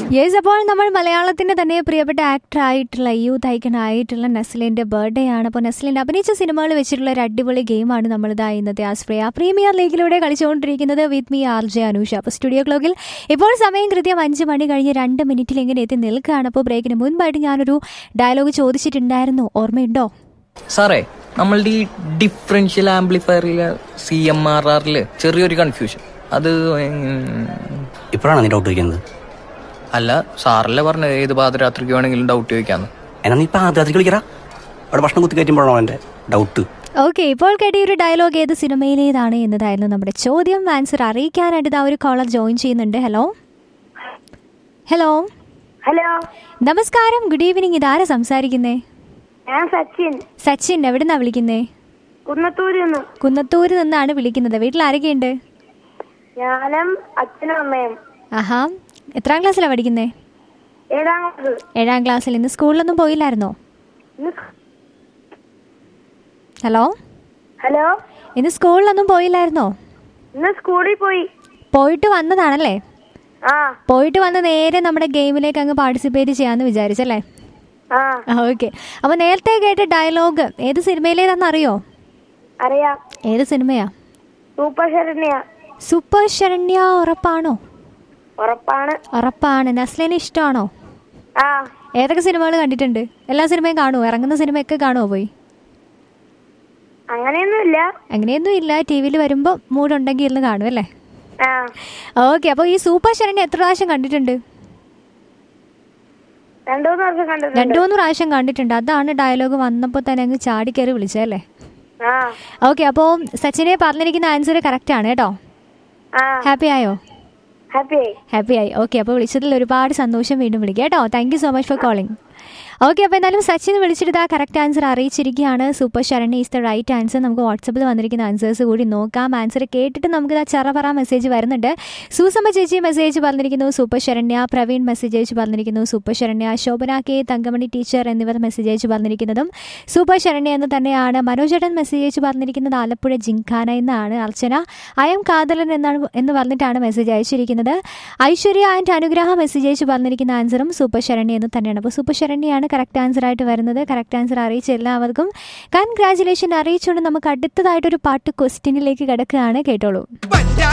yes അപ്പോൾ നമ്മൾ മലയാളത്തിന്റെ തന്നെ പ്രിയപ്പെട്ട ആക്ടർ ആയിട്ടുള്ള യൂത്ത് ഐക്കൺ ആയിട്ടുള്ള നസ്ലിന്റെ ബർത്ത്ഡേ ആണ് അപ്പോൾ നസ്ലിന്റെ അഭിനയിച്ച സിനിമകൾ വെച്ചിട്ടുള്ള ഒരു അടിപൊളി ഗെയിമാണ് നമ്മൾ ഇതാ ഇന്നത്തെ ആസ്പ്രയ പ്രീമിയർ ലീഗിലൂടെ കളിച്ചുകൊണ്ടിരിക്കുന്നത് with me R J Anusha അപ്പോൾ സ്റ്റുഡിയോ ക്ലോക്കിൽ ഇപ്പോൾ സമയം കൃത്യം അഞ്ച് മണി കഴിഞ്ഞ് രണ്ട് മിനിറ്റിൽ ഇങ്ങനെ എത്തി നിൽക്കുകയാണ് അപ്പോൾ ബ്രേക്കിന് മുൻപായിട്ട് ഞാനൊരു ഡയലോഗ് ചോദിച്ചിട്ടുണ്ടായിരുന്നു ഓർമ്മയുണ്ടോ സാറേ നമ്മളുടെ ഈ ഡിഫറൻഷ്യൽ ആംപ്ലിഫയറിലെ സി എം ആർ ആറില് ചെറിയൊരു കൺഫ്യൂഷൻ അത് ഉം, ഇപ്പോഴാണ് നീ ഡൗട്ട് ചോദിക്കുന്നത് അല്ല സാറല്ലേ പറഞ്ഞത് ഏത് പാതിരാത്രിക്ക് വേണമെങ്കിലും ഡൗട്ട് ചോദിക്കാന്ന് എന്നാ നീ ഇപ്പൊ ആദ്യത്തിൽ കളിക്കറ അവിടെ ഭക്ഷണം കുത്തി കയറ്റുമ്പോഴാണോ എൻ്റെ ഡൗട്ട് ഓക്കെ ഇപ്പോൾ കേട്ട ഈ ഒരു ഡയലോഗ് ഏത് സിനിമയിലേതാണ് എന്നതായിരുന്നു നമ്മുടെ ചോദ്യം ആൻസർ അറിയിക്കാനായിട്ട് ഇതാ ഒരു കോളർ ജോയിൻ ചെയ്യുന്നുണ്ട് ഹലോ ഹലോ ഹലോ നമസ്കാരം ഗുഡ് ഈവനിങ് ഇതാരാ സംസാരിക്കുന്നേ ഞാൻ സച്ചിൻ സച്ചിൻ എവിടുന്നാ വിളിക്കുന്നേ കുന്നത്തൂരിൽ നിന്ന് കുന്നത്തൂര് നിന്നാണ് വിളിക്കുന്നത് വീട്ടിൽ ആരൊക്കെയുണ്ട് ഞാനും അച്ഛനും അമ്മയും ആഹാ എത്രാം ക്ലാസ്സിലാണ് പഠിക്കുന്നേ ഏഴാം ക്ലാസ് ഏഴാം ക്ലാസ്സിൽ ഇന്ന് സ്കൂളിലൊന്നും പോയില്ലായിരുന്നോ ഇന്ന് ഹലോ ഹലോ ഇന്ന് സ്കൂളിലൊന്നും പോയില്ലായിരുന്നോ ഇന്ന് സ്കൂളിൽ പോയി പോയിട്ട് വന്നതാണല്ലേ ആ പോയിട്ട് വന്ന് നേരെ നമ്മുടെ ഗെയിമിലേക്ക് അങ്ങ് പാർട്ടിസിപ്പേറ്റ് ചെയ്യാമെന്ന് വിചാരിച്ചല്ലേ ആ ഓക്കെ അപ്പോൾ നേരത്തെ കേട്ട ഡയലോഗ് ഏത് സിനിമയിലേതാണെന്ന് അറിയോ അറിയാം ഏത് സിനിമയാ സൂപ്പർ ശരണ്യ സൂപ്പർ ശരണ്യ ഉറപ്പാണോ ഉറപ്പാണ് ഉറപ്പാണ് നസ്ലിന് ഇഷ്ടമാണോ ആ ഏതൊക്കെ സിനിമകൾ കണ്ടിട്ടുണ്ട് എല്ലാ സിനിമയും കാണുമോ ഇറങ്ങുന്ന സിനിമയൊക്കെ കാണുമോ പോയി അങ്ങനെയൊന്നുമില്ല അങ്ങനെയൊന്നും ഇല്ല ടി വിയിൽ വരുമ്പോൾ മൂടുണ്ടെങ്കിൽ ഇരുന്ന് കാണും അല്ലേ ആ ഓക്കെ അപ്പോൾ ഈ സൂപ്പർ ശരണ്യ എത്ര പ്രാവശ്യം കണ്ടിട്ടുണ്ട് രണ്ടു മൂന്ന് വർഷം കണ്ടിട്ടുണ്ട് രണ്ടു മൂന്ന് പ്രാവശ്യം കണ്ടിട്ടുണ്ട് അതാണ് ഡയലോഗ് വന്നപ്പോൾ തന്നെ അങ്ങ് ചാടിക്കയറി വിളിച്ചതല്ലേ ആ ഓക്കെ അപ്പോൾ സച്ചിനെ പറഞ്ഞിരിക്കുന്ന ആൻസർ കറക്റ്റ് ആണ് കേട്ടോ ആ ഹാപ്പി ആയോ ഹാപ്പി ആയി ഹാപ്പി ആയി ഓക്കെ അപ്പോൾ വിളിച്ചതിൽ ഒരുപാട് സന്തോഷം വീണ്ടും വിളിക്കുക കേട്ടോ thank you so much for calling okay അപ്പോൾ എന്തായാലും സച്ചിൻ വിളിച്ചിട്ട് ആ കറക്റ്റ് ആൻസർ അറിയിച്ചിരിക്കുകയാണ് super Sharanya is the right answer നമുക്ക് വാട്സപ്പിൽ വന്നിരിക്കുന്ന ആൻസേഴ്സ് കൂടി നോക്കാം ആൻസർ കേട്ടിട്ട് നമുക്ക് ആ ചറപറ മെസ്സേജ് വരുന്നുണ്ട് സൂസമ്മ ചേച്ചി മെസ്സേജ് പറഞ്ഞിരിക്കുന്നു സൂപ്പർ ശരണ്യ പ്രവീൺ മെസ്സേജ് അയച്ച് പറഞ്ഞിരിക്കുന്നു super Sharanya Shobhana K Thankamani teacher എന്നിവർ മെസ്സേജ് അയച്ച് പറഞ്ഞിരിക്കുന്നതും സൂപ്പർ ശരണ്യ എന്ന് തന്നെയാണ് മനോജേട്ടൻ മെസ്സേജ് അയച്ച് പറഞ്ഞിരിക്കുന്നത് ആലപ്പുഴ ജിങ്ഖാന എന്നാണ് അർച്ചന അയം കാതലൻ എന്നാണ് എന്ന് പറഞ്ഞിട്ടാണ് മെസ്സേജ് അയച്ചിരിക്കുന്നത് ഐശ്വര്യ ആൻഡ് അനുഗ്രഹ മെസ്സേജ് അയച്ച് പറഞ്ഞിരിക്കുന്ന ആൻസറും സൂപ്പർ ശരണ്യ എന്ന് തന്നെയാണ് അപ്പോൾ സൂപ്പർ ശരണ്യാണ് കറക്റ്റ് ആൻസർ ആയിട്ട് വരുന്നത് കറക്റ്റ് ആൻസർ അറിയിച്ച എല്ലാവർക്കും കൺഗ്രാചുലേഷൻ അറിയിച്ചുകൊണ്ട് നമുക്ക് അടുത്തതായിട്ടൊരു പാട്ട് ക്വസ്റ്റ്യനിലേക്ക് കിടക്കുകയാണ് കേട്ടോളൂ പറ്റാ